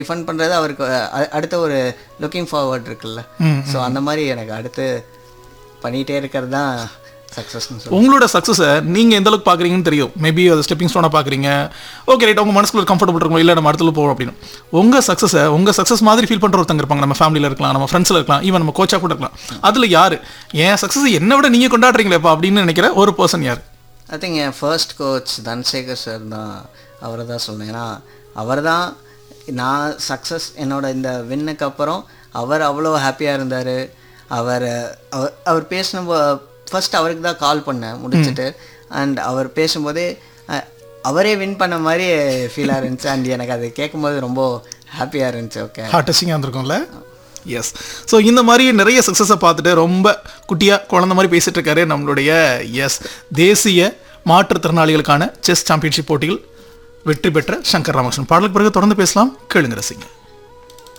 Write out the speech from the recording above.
tiffin பண்ணுறது அவருக்கு அ- அடுத்த ஒரு லுக்கிங் ஃபார்வர்ட் இருக்குல்ல ஸோ அந்த மாதிரி எனக்கு அடுத்து பண்ணிகிட்டே இருக்கிறது தான் சக்ஸஸ்னு சொல்லி உங்களோட சக்ஸஸை நீங்கள் எந்த அளவுக்கு பார்க்குறீங்கன்னு தெரியும் மேபி அதை ஸ்டெப்பிங் ஸ்டோனாக பார்க்குறீங்க ஓகே ரைட் உங்கள் மனசுக்குள்ள கம்ஃபர்டபுள் இருக்கும் இல்லை நம்ம அடுத்துல போவோம் அப்படின்னு உங்கள் சக்ஸஸை உங்கள் சக்ஸஸ் மாதிரி ஃபீல் பண்ணுற ஒருத்தங்க இருப்பாங்க நம்ம ஃபேமிலியில் இருக்கலாம் நம்ம ஃப்ரெண்ட்ஸில் இருக்கலாம் ஈவன் நம்ம கோச்சாக கூட இருக்கலாம் அதில் யார் என் சக்ஸஸ் என்னை விட நீங்கள் கொண்டாடுறீங்களேப்பா அப்படின்னு நினைக்கிற ஒரு பர்சன் யார் ஐ திங்க் என் ஃபர்ஸ்ட் கோச் தன்சேகர் சார் தான் அவரை தான் சொல்லுவேன் ஏன்னா அவர் தான் நான் சக்ஸஸ் என்னோட இந்த வின்னுக்கு அப்புறம் அவர் அவ்வளோ ஹாப்பியாக இருந்தார் அவர் அவர் அவர் பேசின ஃபர்ஸ்ட் அவருக்கு தான் கால் பண்ணேன் முடிச்சுட்டு அண்ட் அவர் பேசும்போதே அஹ், அவரே வின் பண்ண மாதிரி ஃபீலாக இருந்துச்சு அண்ட் எனக்கு அது கேட்கும்போது ரொம்ப ஹாப்பியாக இருந்துச்சு ஓகே ஹார்ட் டச்சிங்காக இருந்திருக்கும்ல எஸ் ஸோ இந்த மாதிரி நிறைய சக்ஸஸை பார்த்துட்டு ரொம்ப குட்டியாக குழந்த மாதிரி பேசிட்டு இருக்காரு நம்மளுடைய எஸ் தேசிய மாற்றுத்திறனாளிகளுக்கான செஸ் சாம்பியன்ஷிப் போட்டியில் வெற்றி பெற்ற சங்கர் ராமகிருஷ்ணன் பாடலுக்கு பிறகு தொடர்ந்து பேசலாம் கேளுங்க ரசிங்க